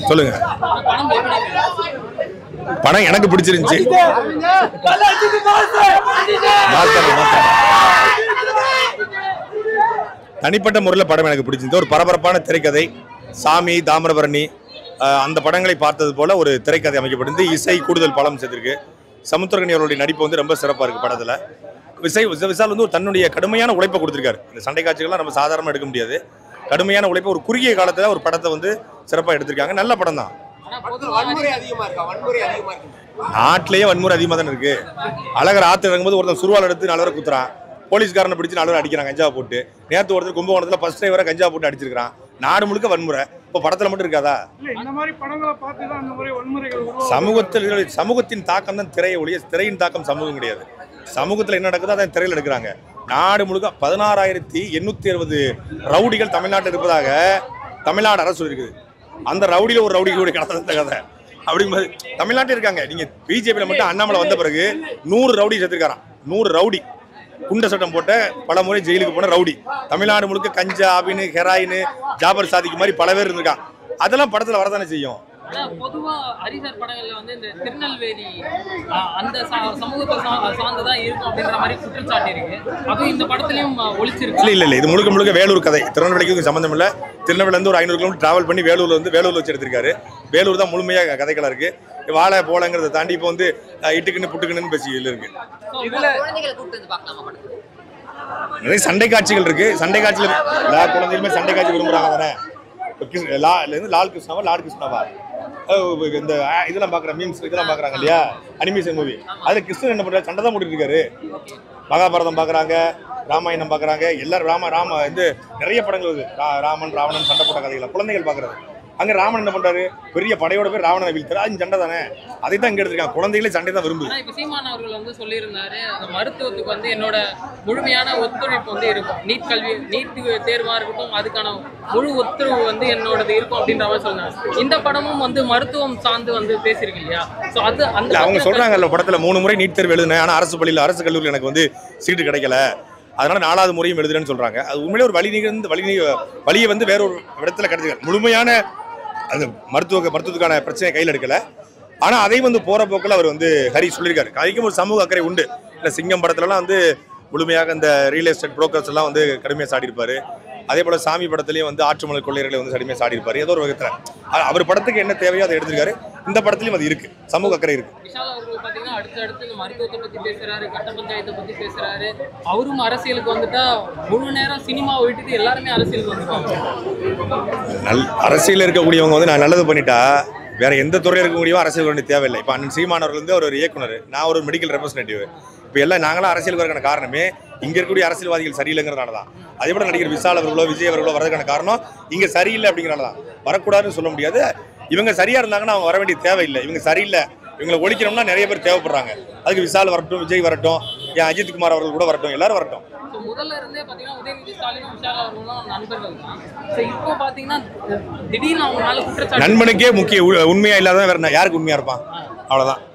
சொல்லுங்க படம் எப்படி படம் எனக்கு பிடிச்சிருந்துச்சு மாத்தணும், மாத்தணும். தனிப்பட்ட முறையில் படம் எனக்கு பிடிச்சிருந்தது ஒரு பரபரப்பான திரைக்கதை சாமி தாமிரபரணி அஹ், அந்த படங்களை பார்த்தது போல ஒரு திரைக்கதை அமைக்கப்பட்டிருந்து இசை கூடுதல் பலம் சேர்த்திருக்கு சமுத்திரகனி அவருடைய நடிப்பு வந்து ரொம்ப சிறப்பாக இருக்கு படத்தில் விசை விச- விஷால் வந்து ஒரு தன்னுடைய கடுமையான உழைப்பை கொடுத்துருக்காரு இந்த சண்டை காட்சிகள்லாம் நம்ம சாதாரணமாக எடுக்க முடியாது கடுமையான உழைப்பை ஒரு குறுகிய காலத்தில் ஒரு படத்தை வந்து சிறப்பாக எடுத்திருக்காங்க நல்ல படம் தான் ஆனா பொதுவா வன்முறை அதிகமா இருக்கா வன்முறை அதிகமா இருக்கு நாட்டிலேயே வன்முறை அதிகமாக தானே இருக்கு அழகர் ஆத்து இறங்கும்போது ஒருத்தன் சுருவால் எடுத்து நாலு பேரை குத்துறான் போலீஸ்காரனை பிடிச்சு நாலு பேர் அடிக்கிறான் கஞ்சா போட்டு நேற்று ஒருத்தர் கும்பகோணத்தில் ஃபர்ஸ்ட் டிரைவரை கஞ்சா போட்டு அடிச்சிருக்கான் நாடு முழுக்க வன்முறை இப்போ படத்தில் மட்டும் இருக்காதா இல்ல இந்த மாதிரி படங்களை பார்த்து தான் அந்த மாதிரி வன்முறைகள் உருவாகும் சமூகத்தில் சமூகத்தின் தாக்கம் தான் திரையை ஒழிய திரையின் தாக்கம் சமூகம் கிடையாது சமூகத்தில் என்ன நடக்குதோ அதை திரையில் எடுக்கிறாங்க நாடு முழுக்க பதினாறாயிரத்தி எண்ணூற்றி அறுபது ரவுடிகள் தமிழ்நாட்டில் இருப்பதாக தமிழ்நாடு அரசு இருக்குது அந்த ரவுடியில் ஒரு ரவுடி கூட கடந்த கதை அப்படிங்கும்போது தமிழ்நாட்டில் இருக்காங்க நீங்கள் பிஜேபியில் மட்டும் அண்ணாமலை வந்த பிறகு நூறு ரவுடி சேர்த்துருக்காராம் நூறு ரவுடி குண்ட சட்டம் போட்ட பல முறை ஜெயிலுக்கு போன ரவுடி தமிழ்நாடு முழுக்க கஞ்சா அபின் ஹெராயின் ஜாபர் சாதிக்கு மாதிரி பல பேர் இருந்திருக்கான் அதெல்லாம் படத்தில் வரதானே செய்யும் ஆனா பொதுவா ஹரிசர் படங்கள்ல வந்து இந்த திருநெல்வேலி ஆஹ், அந்த சா- சமூகத்தை சா- சார்ந்துதான் இருக்கும் அப்படின்ற மாதிரி குற்றச்சாட்டு இருக்கு அதுவும் இந்த படத்துலயும் ஆஹ், ஒளிச்சிருக்கு இல்லை இல்லை இல்லை இது முழுக்க முழுக்க வேலூர் கதை திருநெல்வேலிக்கு சம்மந்தம் இல்லை திருநெல்வேலியிலேருந்து ஒரு ஐநூறு கிலோமீட்டர் டிராவல் பண்ணி வேலூர்ல வந்து வேலூர்ல வச்சு எடுத்திருக்காரு வேலூர் தான் முழுமையாக கதைகளா இருக்கு வாழை போலங்கிறத தாண்டி இப்போ வந்து அஹ், இட்டுக்குன்னு புட்டுக்குன்னு பேசி இருக்கு இதுல குழந்தைகளை கூப்பிட்டு வந்து பார்க்கலாமா படத்துக்கு நிறைய சண்டை காட்சிகள் இருக்கு சண்டை காட்சியில் எல்லா குழந்தைகளுமே சண்டை காட்சி விரும்புறாங்க தானே இப்போ கிருஷ்ண லா இருந்து லால் கிருஷ்ணாவா லால் கிருஷ்ணாவா அஹ் இந்த ஆ- இதெல்லாம் பார்க்குற மீம்ஸ் இதெல்லாம் பார்க்குறாங்க இல்லையா அனிமேஷன் மூவி அதில் கிருஷ்ணன் என்ன பண்ணுறாரு சண்டை தான் போட்டுட்டு இருக்காரு மகாபாரதம் பார்க்குறாங்க ராமாயணம் பார்க்குறாங்க எல்லாரும் ராம ராம இது நிறைய படங்கள் வருது ரா- ராமன் ராவணன் சண்டை போட்ட கதைகளை குழந்தைகள் பார்க்குறது அங்கே ராமன் என்ன பண்ணுறாரு பெரிய படையோட பேர் ராவணனை வீழ்த்தாரு அது சண்டை தானே அதை தான் இங்கே எடுத்திருக்காங்க குழந்தைகளே சண்டை தான் விரும்புது ஆனா இப்ப சீமான் அவர்கள் வந்து சொல்லியிருந்தாரு அந்த மருத்துவத்துக்கு வந்து என்னோட முழுமையான ஒத்துழைப்பு வந்து இருக்கும் நீட் கல்வி நீட் தேர்வா இருக்கட்டும் அதுக்கான முழு ஒத்துழைப்பு வந்து என்னோடது இருக்கும் அப்படின்ற மாதிரி சொன்னார் இந்த படமும் வந்து மருத்துவம் சார்ந்து வந்து பேசியிருக்கு இல்லையா சோ அது அந்த இல்ல அவங்க படத்துல சொல்றாங்கல்ல படத்துல மூணு முறை நீட் தேர்வு எழுதினேன் ஆனா அரசு பள்ளியில் அரசு கல்லூரியில் எனக்கு வந்து சீட்டு கிடைக்கல அதனால நாலாவது முறையும் எழுதுறேன்னு சொல்றாங்க அது உண்மையிலே ஒரு வழி நிகழ்ந்து வழி நீ- வழியை வந்து வேற ஒரு இடத்துல கிடைச்சிருக்கு முழுமையான அந்த மருத்துவ மருத்துவத்துக்கான பிரச்சனையை கையில் எடுக்கல ஆனா அதை வந்து போற போக்கில் அவர் வந்து ஹரி சொல்லியிருக்காரு ஹரிக்கும் ஒரு சமூக அக்கறை உண்டு இல்ல சிங்கம் படத்துலலாம் வந்து முழுமையாக இந்த ரியல் எஸ்டேட் புரோக்கர்ஸ் எல்லாம் வந்து கடுமையாக சாடியிருப்பாரு அதே போல சாமி படத்துலயும் வந்து ஆற்றுமலை கொள்ளையர்களை வந்து கடுமையாக சாடியிருப்பாரு ஏதோ ஒரு விதத்துல அ- அவர் படத்துக்கு என்ன தேவையோ அதை எடுத்திருக்காரு இந்த படத்துலயும் அது இருக்கு சமூக அக்கறை இருக்கு விஷால் அவர்கள் பாத்தீங்கன்னா அடுத்து அடுத்து இந்த மருத்துவத்தை பத்தி பேசுறாரு கட்ட பஞ்சாயத்தை பத்தி பேசுறாரு அவரும் அரசியலுக்கு வந்துட்டா முழு நேரம் சினிமாவை விட்டுட்டு எல்லாருமே அரசியலுக்கு வந்துருவாங்க நல் அரசியல் இருக்கக்கூடியவங்க வந்து நான் நல்லது பண்ணிட்டா வேற எந்த துறையில் இருக்கக்கூடியவோ அரசியல் வேண்டிய தேவையில்லை இப்போ அண்ணன் சீமான் அவர்கள் வந்து அவர் ஒரு இயக்குனர் நான் ஒரு மெடிக்கல் ரெப்ரஸன்டேட்டிவ் இப்போ எல்லாம் நாங்களாம் அரசியல் வரக்கான காரணமே இங்க இருக்கக்கூடிய அரசியல்வாதிகள் சரியில்லைங்கிறனால தான் அதே போல நடிகர் விஷால் அவர்களோ விஜய் அவர்களோ வரதுக்கான காரணம் இங்க சரியில்லை அப்படிங்கிறனால தான் வரக்கூடாதுன்னு சொல்ல முடியாது இவங்க சரியா இருந்தாங்கன்னா அவங்க வர வேண்டிய தேவையில்லை இவங்க சரியில்லை இவங்களை ஒழிக்கணும்னா நிறைய பேர் தேவைப்படுறாங்க அதுக்கு விஷால் வரட்டும் விஜய் வரட்டும் ஏன் அஜித் குமார் அவர்கள் கூட வரட்டும் எல்லாரும் வரட்டும் ஸோ முதல்ல இருந்தே பார்த்தீங்கன்னா உதயநிதி ஸ்டாலினும் விஷால் அவர்களும் நண்பர்கள் தான் ஸோ இப்போ பார்த்தீங்கன்னா திடீர்னு அவங்க மேலே குற்றச்சாட்டு நண்பனுக்கே முக்கிய உ- உண்மையா இல்லாதவன் வேற யாருக்கு உண்மையா இருப்பான் அவ்வளவுதான்